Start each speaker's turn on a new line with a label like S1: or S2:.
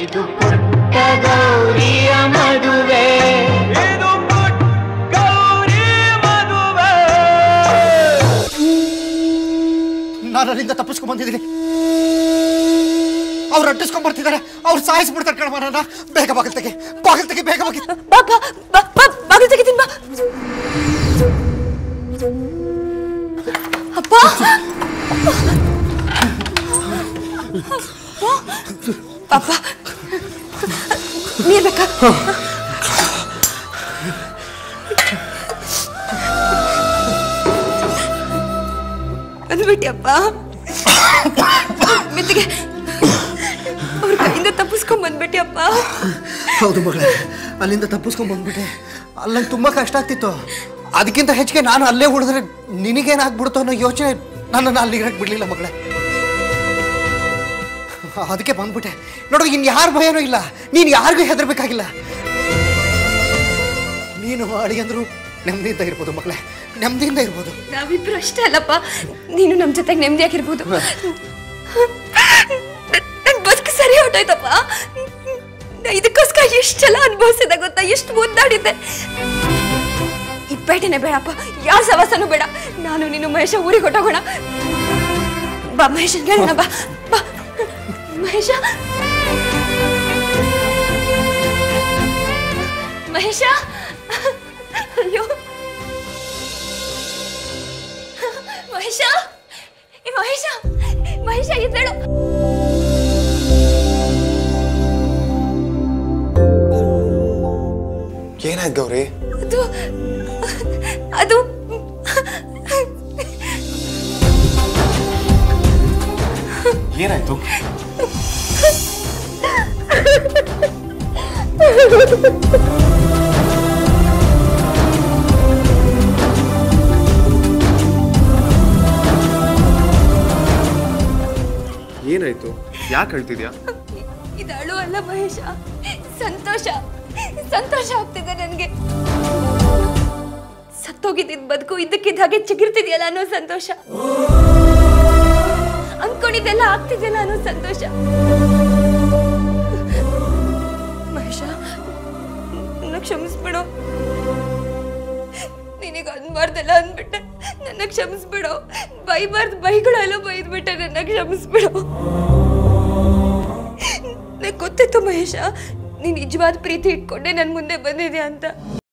S1: ಇದು ಪುಟ್ಟ ಗೌರಿಯ ಮದುವೆ
S2: ಇದು ಪುಟ್ಟ ಗೌರಿ ಮದುವೆ
S3: ನಾನು ಅಲ್ಲಿಂದ ತಪ್ಪಿಸ್ಕೊಂಡ್ ಬಂದಿದ್ದೀನಿ ಅವ್ರು ಅಟ್ಟಿಸ್ಕೊಂಡ್ ಬರ್ತಿದ್ದಾರೆ ಅವ್ರು ಸಾಯಿಸ್ಬಿಡ್ತಾರೆ ಕಣ ನನ್ನ ಬೇಗ ಬಾಗಿಲ್ ತೆಗೆ ಬಾಗಿಲ್ ತೆಗೆ ಬೇಗ ಬಾಗಿಲ್
S4: ಬಾ ಬಾ ಬಾ ಬಾ ಬಾಗಿಲು ತೆಗಿತೀನಿ ಬಾ ಅಪ್ಪ ಅಪ್ಪ ನೀರ್ ಬೇಕಾ ಬಂದ್ಬಿಟ್ಟಿಯಪ್ಪ ಮೆತ್ತಿಗೆ ಅವ್ರ ಕೈಯಿಂದ ತಪ್ಪಿಸ್ಕೊಂಡ್ ಬಂದ್ಬಿಟ್ಟಿಯಪ್ಪ
S3: ಹೌದು ಮಗಳೇ ಅಲ್ಲಿಂದ ತಪ್ಪಿಸ್ಕೊಂಡ್ ಬಂದ್ಬಿಟ್ಟೆ ಅಲ್ಲಂಗೆ ತುಂಬಾ ಕಷ್ಟ ಆಗ್ತಿತ್ತು ಅದಕ್ಕಿಂತ ಹೆಚ್ಚಿಗೆ ನಾನು ಅಲ್ಲೇ ಉಳಿದ್ರೆ ನಿನಗೇನಾಗ್ಬಿಡ್ತು ಅನ್ನೋ ಯೋಚನೆ ನನ್ನನ್ನು ಅಲ್ಲಿ ಇರಕ್ಕೆ ಬಿಡ್ಲಿಲ್ಲ ಮಗಳೇ ಅದಕ್ಕೆ ಬಂದ್ಬಿಟ್ಟೆ ನೋಡು ಇನ್ ಯಾರ ಭಯನೂ ಇಲ್ಲ ನೀನು ಯಾರಿಗೂ ಹೆದರ್ಬೇಕಾಗಿಲ್ಲ ನೀನು ಅಳಿಯಂದ್ರು ನೆಮ್ಮದಿಯಿಂದ ಇರ್ಬೋದು ಮಗಳೇ ನೆಮ್ಮದಿಯಿಂದ ಇರ್ಬೋದು
S4: ನಾವಿಬ್ರು ಅಷ್ಟೇ ಅಲ್ಲಪ್ಪ ನೀನು ನಮ್ಮ ಜೊತೆಗೆ ನೆಮ್ಮದಿಯಾಗಿರ್ಬೋದು ನನ್ ಬದುಕು ಸರಿ ಹೊಟ್ಟೋಯ್ತಪ್ಪ ನಾ ಇದಕ್ಕೋಸ್ಕರ ಎಷ್ಟೆಲ್ಲ ಅನುಭವಿಸಿದೆ ಗೊತ್ತಾ ಎಷ್ಟು ಮುದ್ದಾಡಿದ್ದೆ ಈ ಪೇಟೆನೆ ಬೇಡಪ್ಪ ಯಾವ ಸವಾಸನೂ ಬೇಡ ನಾನು ನೀನು ಮಹೇಶ ಊರಿಗೆ ಹೊಟ್ಟೋಗೋಣ ಬಾ ಮಹೇಶ ಹೇಳೋಣ ಬಾ ಬಾ ಮಹೇಶ ಮಹೇಶ ಅಯ್ಯೋ ಮಹೇಶ ಏ ಮಹೇಶ ಮಹೇಶ ಎದ್ದೇಳು
S5: ಏನಾಯ್ತು ಗೌರಿ
S4: ಅದು ಅದು
S5: ಏನಾಯ್ತು ಏನಾಯ್ತು ಯಾಕೆ ಹೇಳ್ತಿದ್ಯಾ
S4: ಇದು ಅಳು ಅಲ್ಲ ಮಹೇಶ ಸಂತೋಷ ಸಂತೋಷ ಆಗ್ತಿದೆ ನನಗೆ ಸತ್ತೋಗಿದ್ದಿದ್ ಬದುಕು ಇದ್ದಕ್ಕಿದ್ದ ಹಾಗೆ ಚಿಗಿರ್ತಿದ್ಯಲ್ಲ ಅನ್ನೋ ಸಂತೋಷ ಅನ್ಕೊಂಡಿದ್ದೆಲ್ಲ ಆಗ್ತಿದ್ಯಲ್ಲ ಅನ್ನೋ ಸಂತೋಷ ಮಹೇಶ ನನ್ನ ಕ್ಷಮಿಸ್ಬಿಡು ನಿನಗೆ ಅನ್ಬಾರ್ದೆಲ್ಲ ಅಂದ್ಬಿಟ್ಟೆ ನನ್ನ ಕ್ಷಮಿಸ್ಬಿಡು ಬೈಬಾರ್ದು ಬೈಗಳೆಲ್ಲ ಬೈದ್ಬಿಟ್ಟೆ ನನ್ನ ಕ್ಷಮಿಸ್ಬಿಡು ನಂಗೆ ಗೊತ್ತಿತ್ತು ಮಹೇಶ ನೀನು ನಿಜವಾದ ಪ್ರೀತಿ ಇಟ್ಕೊಂಡೆ ನನ್ನ ಮುಂದೆ ಬಂದಿದ್ಯಾ ಅಂತ